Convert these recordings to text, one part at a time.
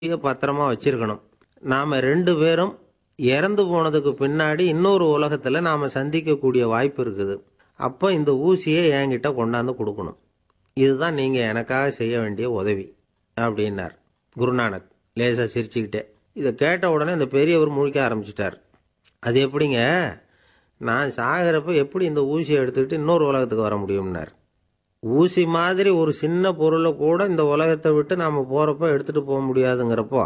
ஊசியை பத்திரமா வச்சிருக்கணும் நாம ரெண்டு பேரும் இறந்து போனதுக்கு பின்னாடி இன்னொரு உலகத்துல நாம சந்திக்கக்கூடிய வாய்ப்பு இருக்குது அப்போ இந்த ஊசியை என்கிட்ட கொண்டாந்து கொடுக்கணும் இதுதான் நீங்க எனக்காக செய்ய வேண்டிய உதவி அப்படின்னார் குருநானக் லேசா சிரிச்சுக்கிட்டே இதை கேட்ட உடனே இந்த பெரியவர் முழிக்க ஆரம்பிச்சிட்டார் அது எப்படிங்க நான் சாகிறப்ப எப்படி இந்த ஊசியை எடுத்துக்கிட்டு இன்னொரு உலகத்துக்கு வர முடியும்னார் ஊசி மாதிரி ஒரு சின்ன பொருளை கூட இந்த உலகத்தை விட்டு நாம் போகிறப்ப எடுத்துகிட்டு போக முடியாதுங்கிறப்போ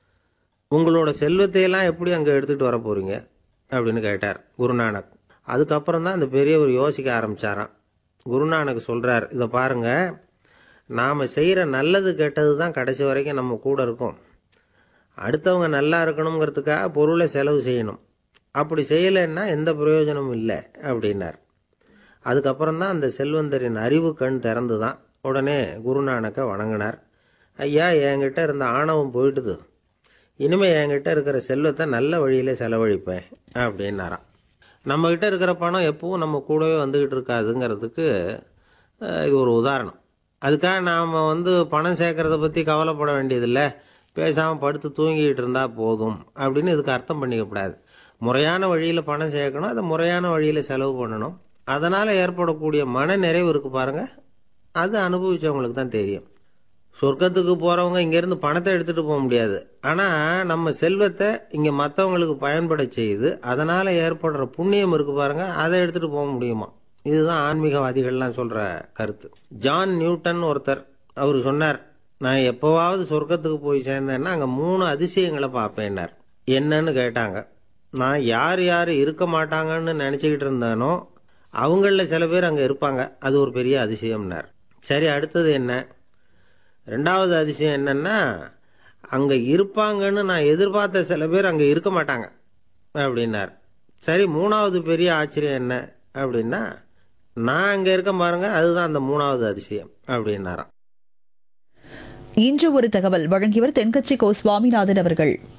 உங்களோட செல்வத்தையெல்லாம் எப்படி அங்கே எடுத்துகிட்டு வர போகிறீங்க அப்படின்னு கேட்டார் குருநானக் அதுக்கப்புறம் தான் அந்த பெரியவர் யோசிக்க ஆரம்பிச்சாராம் குருநானக் சொல்கிறார் இதை பாருங்க நாம் செய்கிற நல்லது கெட்டது தான் கடைசி வரைக்கும் நம்ம கூட இருக்கும் அடுத்தவங்க நல்லா இருக்கணுங்கிறதுக்காக பொருளை செலவு செய்யணும் அப்படி செய்யலைன்னா எந்த பிரயோஜனமும் இல்லை அப்படின்னார் அதுக்கப்புறம் தான் அந்த செல்வந்தரின் அறிவு கண் திறந்து தான் உடனே குருநானக்கை வணங்கினார் ஐயா என்கிட்ட இருந்த ஆணவம் போயிட்டுது இனிமே என்கிட்ட இருக்கிற செல்வத்தை நல்ல வழியில செலவழிப்பேன் அப்படின்னாராம் நம்மகிட்ட இருக்கிற பணம் எப்பவும் நம்ம கூடவே வந்துக்கிட்டு இருக்காதுங்கிறதுக்கு அஹ், இது ஒரு உதாரணம் அதுக்காக நாம் வந்து பணம் சேர்க்கறத பற்றி கவலைப்பட வேண்டியதில்லை பேசாமல் படுத்து தூங்கிக்கிட்டு இருந்தால் போதும் அப்படின்னு இதுக்கு அர்த்தம் பண்ணிக்கக்கூடாது முறையான வழியில் பணம் சேர்க்கணும் அதை முறையான வழியில் செலவு பண்ணணும் அதனால் ஏற்படக்கூடிய மன நிறைவு இருக்கு பாருங்க அது அனுபவிச்சவங்களுக்கு தான் தெரியும் சொர்க்கத்துக்கு போகிறவங்க இங்கேருந்து பணத்தை எடுத்துகிட்டு போக முடியாது ஆனால் நம்ம செல்வத்தை இங்கே மற்றவங்களுக்கு பயன்பட செய்து அதனால் ஏற்படுற புண்ணியம் இருக்கு பாருங்க அதை எடுத்துகிட்டு போக முடியுமா இதுதான் ஆன்மீகவாதிகள்லாம் சொல்கிற கருத்து ஜான் நியூட்டன் ஒருத்தர் அவர் சொன்னார் நான் எப்போவாவது சொர்க்கத்துக்கு போய் சேர்ந்தேன்னா அங்கே மூணு அதிசயங்களை பார்ப்பேன்னார் என்னன்னு கேட்டாங்க நான் யார் யார் இருக்க மாட்டாங்கன்னு நினச்சிக்கிட்டு இருந்தேனோ அவங்களில் சில பேர் அங்கே இருப்பாங்க அது ஒரு பெரிய அதிசயம்னார் சரி அடுத்தது என்ன ரெண்டாவது அதிசயம் என்னன்னா அங்கே இருப்பாங்கன்னு நான் எதிர்பார்த்த சில பேர் அங்கே இருக்க மாட்டாங்க அப்படின்னார் சரி மூணாவது பெரிய ஆச்சரியம் என்ன அப்படின்னா நான் அங்கே இருக்க பாருங்க அதுதான் அந்த மூணாவது அதிசயம் அப்படின்னாராம் இன்று ஒரு தகவல் வழங்கியவர் தென்கட்சி கோ சுவாமிநாதன் அவர்கள்